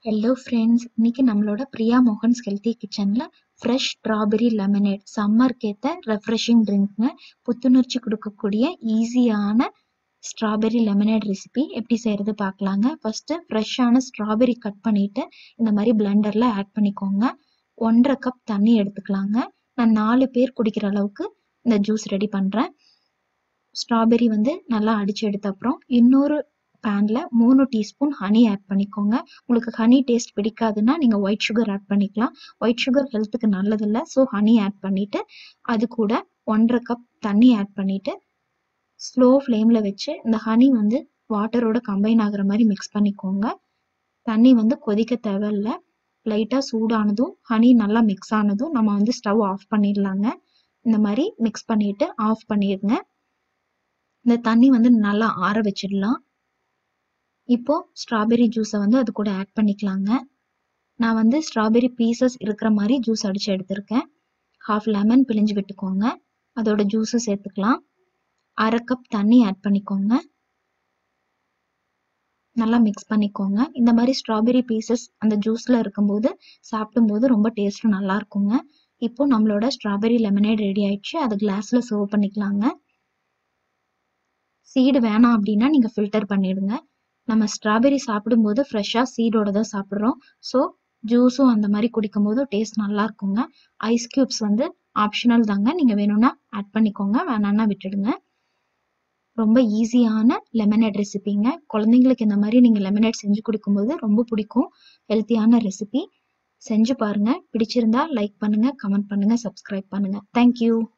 hello friends இன்னைக்கு நம்மளோட Priya Mohan's healthy கிச்சனில் ஃப்ரெஷ் ஸ்ட்ராபெரி லெமனேட் சம்மருக்கு ஏற்ற ரெஃப்ரெஷிங் ட்ரிங்க்ங்க புத்துணர்ச்சி கொடுக்கக்கூடிய ஈஸியான ஸ்ட்ராபெரி லெமனேட் ரெசிபி எப்படி செய்கிறது பார்க்கலாங்க ஃபஸ்ட்டு ஃப்ரெஷ்ஷான ஸ்ட்ராபெரி கட் பண்ணிவிட்டு இந்த மாதிரி பிளெண்டரில் ஆட் பண்ணிக்கோங்க ஒன்றரை கப் தண்ணி எடுத்துக்கலாங்க நான் நாலு பேர் குடிக்கிற அளவுக்கு இந்த ஜூஸ் ரெடி பண்ணுறேன் ஸ்ட்ராபெரி வந்து நல்லா அடித்து எடுத்த அப்புறம் இன்னொரு பேனில் மூணு டீஸ்பூன் ஹனி ஆட் பண்ணிக்கோங்க உங்களுக்கு ஹனி டேஸ்ட் பிடிக்காதுன்னா நீங்கள் ஒயிட் சுகர் ஆட் பண்ணிக்கலாம் ஒயிட் சுகர் ஹெல்த்துக்கு நல்லதில்லை ஸோ ஹனி ஆட் பண்ணிவிட்டு அது கூட ஒன்றரை கப் தண்ணி ஆட் பண்ணிவிட்டு ஸ்லோ ஃப்ளேமில் வச்சு இந்த ஹனி வந்து வாட்டரோட கம்பைன் ஆகிற மாதிரி மிக்ஸ் பண்ணிக்கோங்க தண்ணி வந்து கொதிக்க தேவையில்ல லைட்டாக சூடானதும் ஹனி நல்லா மிக்ஸ் ஆனதும் நம்ம வந்து ஸ்டவ் ஆஃப் பண்ணிடலாங்க இந்த மாதிரி மிக்ஸ் பண்ணிவிட்டு ஆஃப் பண்ணிடுங்க இந்த தண்ணி வந்து நல்லா ஆற வச்சிடலாம் இப்போ ஸ்ட்ராபெரி ஜூஸை வந்து அது கூட ஆட் பண்ணிக்கலாங்க நான் வந்து ஸ்ட்ராபெரி பீசஸ் இருக்கிற மாதிரி ஜூஸ் அடித்து எடுத்திருக்கேன் ஹாஃப் லெமன் பிழிஞ்சு விட்டுக்கோங்க அதோட ஜூஸு சேர்த்துக்கலாம் அரை கப் தண்ணி ஆட் பண்ணிக்கோங்க நல்லா மிக்ஸ் பண்ணிக்கோங்க இந்த மாதிரி ஸ்ட்ராபெரி பீசஸ் அந்த ஜூஸில் இருக்கும்போது சாப்பிடும்போது ரொம்ப டேஸ்ட் நல்லா இருக்குங்க இப்போ நம்மளோட ஸ்ட்ராபெரி லெமனேட் ரெடி ஆயிடுச்சு அதை கிளாஸில் சர்வ் பண்ணிக்கலாங்க சீடு வேணாம் அப்படின்னா நீங்கள் ஃபில்டர் பண்ணிடுங்க நம்ம ஸ்ட்ராபெரி சாப்பிடும்போது ஃப்ரெஷ்ஷாக சீடோட தான் சாப்பிட்றோம் ஸோ ஜூஸும் அந்த மாதிரி குடிக்கும் போது டேஸ்ட் நல்லா இருக்குங்க ஐஸ் க்யூப்ஸ் வந்து ஆப்ஷனல் தாங்க நீங்கள் வேணும்னா ஆட் பண்ணிக்கோங்க வேணான்னா விட்டுடுங்க ரொம்ப ஈஸியான லெமனேட் ரெசிபிங்க குழந்தைங்களுக்கு இந்த மாதிரி நீங்கள் லெமனேட் செஞ்சு கொடுக்கும்போது ரொம்ப பிடிக்கும் ஹெல்த்தியான ரெசிபி செஞ்சு பாருங்கள் பிடிச்சிருந்தா லைக் பண்ணுங்கள் கமெண்ட் பண்ணுங்கள் சப்ஸ்கிரைப் பண்ணுங்கள் தேங்க்யூ